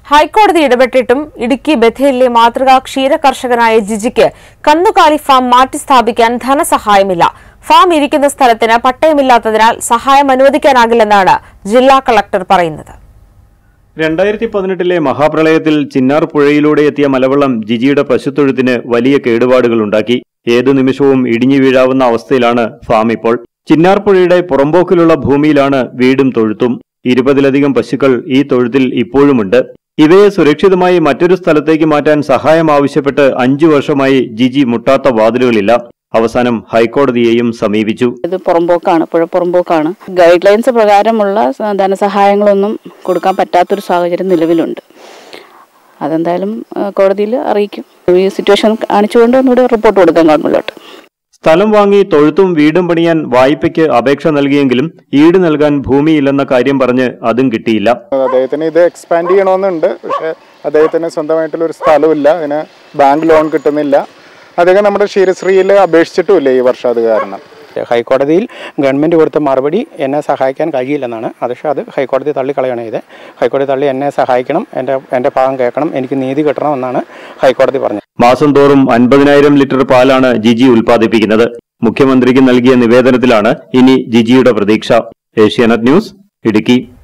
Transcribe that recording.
ഹൈക്കോടതി ഇടപെട്ടിട്ടും ഇടുക്കി ബഥേലിലെ മാതൃകാ ക്ഷീര കർഷകനായ ജിജിക്ക് കന്നുകാലി ഫാം മാറ്റി സ്ഥാപിക്കാൻ ധനസഹായമില്ല ഫാം ഇരിക്കുന്ന സ്ഥലത്തിന് പട്ടയമില്ലാത്തതിനാൽ സഹായം അനുവദിക്കാനാകില്ലെന്നാണ് ജില്ലാ കളക്ടർ പറയുന്നത് രണ്ടായിരത്തി പതിനെട്ടിലെ മഹാപ്രളയത്തിൽ ചിന്നാർ പുഴയിലൂടെ എത്തിയ മലവെള്ളം ജിജിയുടെ പശുത്തൊഴുത്തിന് വലിയ കേടുപാടുകളുണ്ടാക്കി ഏതു നിമിഷവും ഇടിഞ്ഞു വീഴാവുന്ന അവസ്ഥയിലാണ് ഫാം ഇപ്പോൾ ചിന്നാർ പുഴയുടെ പുറമ്പോക്കിലുള്ള ഭൂമിയിലാണ് വീടും തൊഴുത്തും ഇരുപതിലധികം പശുക്കൾ ഈ തൊഴുത്തിൽ ഇപ്പോഴുമുണ്ട് ഇവയെ സുരക്ഷിതമായി മറ്റൊരു സ്ഥലത്തേക്ക് മാറ്റാൻ സഹായം ആവശ്യപ്പെട്ട് അഞ്ചു വർഷമായി ജിജി മുട്ടാത്ത വാതിലുകളില്ല അവസാനം ഹൈക്കോടതിയെയും സമീപിച്ചു ഇത് പുറമ്പോക്കാണ് പുഴ പുറമ്പോക്കാണ് ഗൈഡ് ലൈൻസ് പ്രകാരമുള്ള സ- ധനസഹായങ്ങളൊന്നും കൊടുക്കാൻ പറ്റാത്തൊരു സാഹചര്യം നിലവിലുണ്ട് അതെന്തായാലും കോടതിയിൽ അറിയിക്കും ഈ സിറ്റുവേഷൻ കാണിച്ചുകൊണ്ട് ഒന്നുകൂടി റിപ്പോർട്ട് കൊടുക്കാം ഗവൺമെന്റിലോട്ട് സ്ഥലം വാങ്ങി തൊഴുത്തും വീടും പണിയാൻ വായ്പയ്ക്ക് അപേക്ഷ നൽകിയെങ്കിലും ഈട് നൽകാൻ ഭൂമിയില്ലെന്ന കാര്യം പറഞ്ഞ് അതും കിട്ടിയില്ല അദ്ദേഹത്തിന് ഇത് എക്സ്പാൻഡ് ചെയ്യണമെന്നുണ്ട് പക്ഷേ അദ്ദേഹത്തിന് സ്വന്തമായിട്ടുള്ള ഒരു സ്ഥലമില്ല അതിന് ബാങ്ക് ലോൺ കിട്ടുന്നില്ല അദ്ദേഹം നമ്മുടെ ക്ഷീരശ്രീയിൽ അപേക്ഷിച്ചിട്ടുമില്ല ഈ വർഷം അത് കാരണം ഹൈക്കോടതിയിൽ ഗവൺമെൻറ് കൊടുത്ത മറുപടി എന്നെ സഹായിക്കാൻ കഴിയില്ലെന്നാണ് പക്ഷേ അത് ഹൈക്കോടതി തള്ളിക്കളയണം ഇത് ഹൈക്കോടതി തള്ളി എന്നെ സഹായിക്കണം എൻ്റെ എൻ്റെ ഭാഗം കേൾക്കണം എനിക്ക് നീതി കിട്ടണം എന്നാണ് ഹൈക്കോടതി പറഞ്ഞത് മാസം തോറും അൻപതിനായിരം ലിറ്റർ പാലാണ് ജിജി ഉൽപ്പാദിപ്പിക്കുന്നത് മുഖ്യമന്ത്രിക്ക് നൽകിയ നിവേദനത്തിലാണ് ഇനി ജിജിയുടെ പ്രതീക്ഷ ഏഷ്യാനെറ്റ് ന്യൂസ് ഇടുക്കി